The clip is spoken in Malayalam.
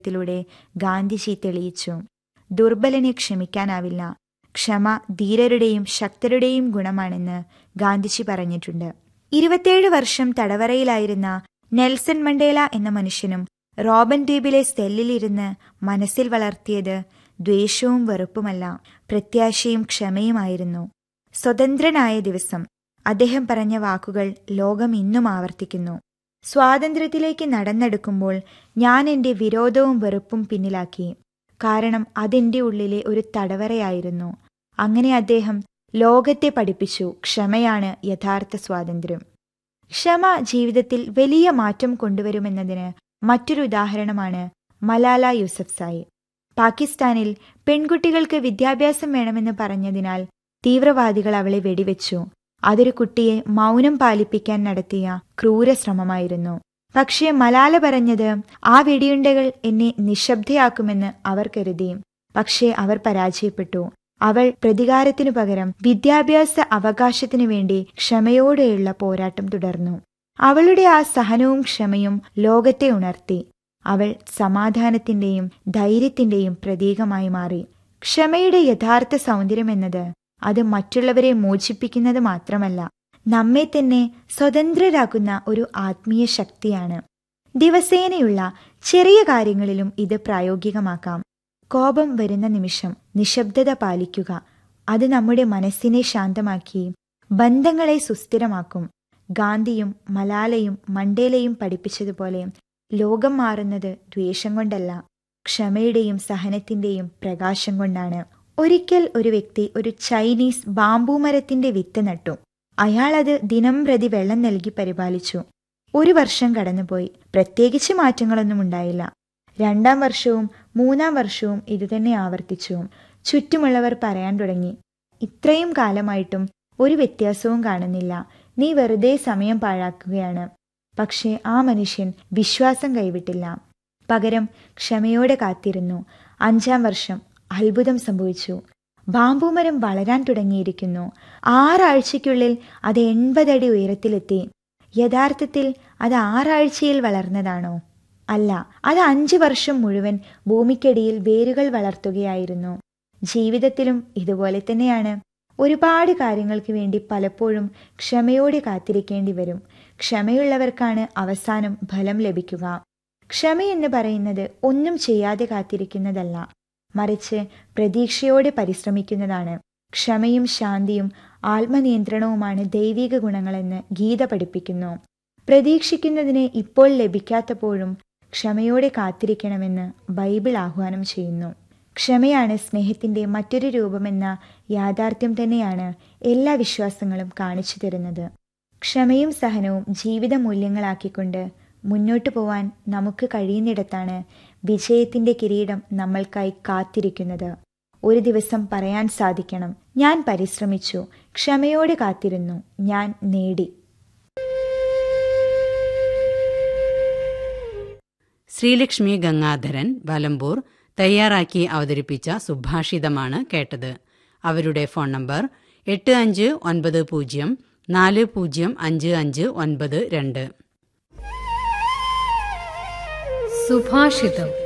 ത്തിലൂടെ ഗാന്ധിജി തെളിയിച്ചു ദുർബലനെ ക്ഷമിക്കാനാവില്ല ക്ഷമ ധീരരുടെയും ശക്തരുടെയും ഗുണമാണെന്ന് ഗാന്ധിജി പറഞ്ഞിട്ടുണ്ട് ഇരുപത്തിയേഴ് വർഷം തടവറയിലായിരുന്ന നെൽസൺ മണ്ടേല എന്ന മനുഷ്യനും റോബൻ ദ്വീപിലെ സെല്ലിലിരുന്ന് മനസ്സിൽ വളർത്തിയത് ദ്വേഷവും വെറുപ്പുമല്ല പ്രത്യാശയും ക്ഷമയുമായിരുന്നു സ്വതന്ത്രനായ ദിവസം അദ്ദേഹം പറഞ്ഞ വാക്കുകൾ ലോകം ഇന്നും ആവർത്തിക്കുന്നു സ്വാതന്ത്ര്യത്തിലേക്ക് നടന്നെടുക്കുമ്പോൾ ഞാൻ എന്റെ വിരോധവും വെറുപ്പും പിന്നിലാക്കി കാരണം അതെന്റെ ഉള്ളിലെ ഒരു തടവറയായിരുന്നു അങ്ങനെ അദ്ദേഹം ലോകത്തെ പഠിപ്പിച്ചു ക്ഷമയാണ് യഥാർത്ഥ സ്വാതന്ത്ര്യം ക്ഷമ ജീവിതത്തിൽ വലിയ മാറ്റം കൊണ്ടുവരുമെന്നതിന് മറ്റൊരു ഉദാഹരണമാണ് മലാല യൂസഫ്സായി പാകിസ്ഥാനിൽ പെൺകുട്ടികൾക്ക് വിദ്യാഭ്യാസം വേണമെന്ന് പറഞ്ഞതിനാൽ തീവ്രവാദികൾ അവളെ വെടിവെച്ചു അതൊരു കുട്ടിയെ മൗനം പാലിപ്പിക്കാൻ നടത്തിയ ക്രൂര ശ്രമമായിരുന്നു പക്ഷേ മലാല പറഞ്ഞത് ആ വെടിയുണ്ടകൾ എന്നെ നിശബ്ദയാക്കുമെന്ന് അവർ കരുതി പക്ഷേ അവർ പരാജയപ്പെട്ടു അവൾ പ്രതികാരത്തിനു പകരം വിദ്യാഭ്യാസ അവകാശത്തിനു വേണ്ടി ക്ഷമയോടെയുള്ള പോരാട്ടം തുടർന്നു അവളുടെ ആ സഹനവും ക്ഷമയും ലോകത്തെ ഉണർത്തി അവൾ സമാധാനത്തിന്റെയും ധൈര്യത്തിന്റെയും പ്രതീകമായി മാറി ക്ഷമയുടെ യഥാർത്ഥ സൗന്ദര്യം എന്നത് അത് മറ്റുള്ളവരെ മോചിപ്പിക്കുന്നത് മാത്രമല്ല നമ്മെ തന്നെ സ്വതന്ത്രരാക്കുന്ന ഒരു ആത്മീയ ശക്തിയാണ് ദിവസേനയുള്ള ചെറിയ കാര്യങ്ങളിലും ഇത് പ്രായോഗികമാക്കാം കോപം വരുന്ന നിമിഷം നിശബ്ദത പാലിക്കുക അത് നമ്മുടെ മനസ്സിനെ ശാന്തമാക്കി ബന്ധങ്ങളെ സുസ്ഥിരമാക്കും ഗാന്ധിയും മലാലയും മണ്ടേലയും പഠിപ്പിച്ചതുപോലെ ലോകം മാറുന്നത് ദ്വേഷം കൊണ്ടല്ല ക്ഷമയുടെയും സഹനത്തിന്റെയും പ്രകാശം കൊണ്ടാണ് ഒരിക്കൽ ഒരു വ്യക്തി ഒരു ചൈനീസ് ബാംബു മരത്തിന്റെ വിത്ത് നട്ടു അയാൾ അത് ദിനം പ്രതി വെള്ളം നൽകി പരിപാലിച്ചു ഒരു വർഷം കടന്നുപോയി പ്രത്യേകിച്ച് മാറ്റങ്ങളൊന്നും ഉണ്ടായില്ല രണ്ടാം വർഷവും മൂന്നാം വർഷവും ഇതുതന്നെ ആവർത്തിച്ചു ചുറ്റുമുള്ളവർ പറയാൻ തുടങ്ങി ഇത്രയും കാലമായിട്ടും ഒരു വ്യത്യാസവും കാണുന്നില്ല നീ വെറുതെ സമയം പാഴാക്കുകയാണ് പക്ഷേ ആ മനുഷ്യൻ വിശ്വാസം കൈവിട്ടില്ല പകരം ക്ഷമയോടെ കാത്തിരുന്നു അഞ്ചാം വർഷം അത്ഭുതം സംഭവിച്ചു ബാമ്പുമരം വളരാൻ തുടങ്ങിയിരിക്കുന്നു ആറാഴ്ചയ്ക്കുള്ളിൽ അത് എൺപതടി ഉയരത്തിലെത്തി യഥാർത്ഥത്തിൽ അത് ആറാഴ്ചയിൽ വളർന്നതാണോ അല്ല അത് അഞ്ചു വർഷം മുഴുവൻ ഭൂമിക്കടിയിൽ വേരുകൾ വളർത്തുകയായിരുന്നു ജീവിതത്തിലും ഇതുപോലെ തന്നെയാണ് ഒരുപാട് കാര്യങ്ങൾക്ക് വേണ്ടി പലപ്പോഴും ക്ഷമയോടെ കാത്തിരിക്കേണ്ടി വരും ക്ഷമയുള്ളവർക്കാണ് അവസാനം ഫലം ലഭിക്കുക ക്ഷമയെന്ന് പറയുന്നത് ഒന്നും ചെയ്യാതെ കാത്തിരിക്കുന്നതല്ല മറിച്ച് പ്രതീക്ഷയോടെ പരിശ്രമിക്കുന്നതാണ് ക്ഷമയും ശാന്തിയും ആത്മനിയന്ത്രണവുമാണ് ദൈവിക ഗുണങ്ങളെന്ന് ഗീത പഠിപ്പിക്കുന്നു പ്രതീക്ഷിക്കുന്നതിന് ഇപ്പോൾ ലഭിക്കാത്തപ്പോഴും ക്ഷമയോടെ കാത്തിരിക്കണമെന്ന് ബൈബിൾ ആഹ്വാനം ചെയ്യുന്നു ക്ഷമയാണ് സ്നേഹത്തിന്റെ മറ്റൊരു രൂപമെന്ന യാഥാർത്ഥ്യം തന്നെയാണ് എല്ലാ വിശ്വാസങ്ങളും കാണിച്ചു തരുന്നത് ക്ഷമയും സഹനവും ജീവിത മൂല്യങ്ങളാക്കിക്കൊണ്ട് മുന്നോട്ടു പോവാൻ നമുക്ക് കഴിയുന്നിടത്താണ് വിജയത്തിന്റെ കിരീടം നമ്മൾക്കായി കാത്തിരിക്കുന്നത് ഒരു ദിവസം പറയാൻ സാധിക്കണം ഞാൻ പരിശ്രമിച്ചു ക്ഷമയോടെ കാത്തിരുന്നു ഞാൻ നേടി ശ്രീലക്ഷ്മി ഗംഗാധരൻ വലമ്പൂർ തയ്യാറാക്കി അവതരിപ്പിച്ച സുഭാഷിതമാണ് കേട്ടത് അവരുടെ ഫോൺ നമ്പർ എട്ട് അഞ്ച് ഒൻപത് പൂജ്യം നാല് പൂജ്യം അഞ്ച് അഞ്ച് ഒൻപത് രണ്ട് സുഭാഷിതം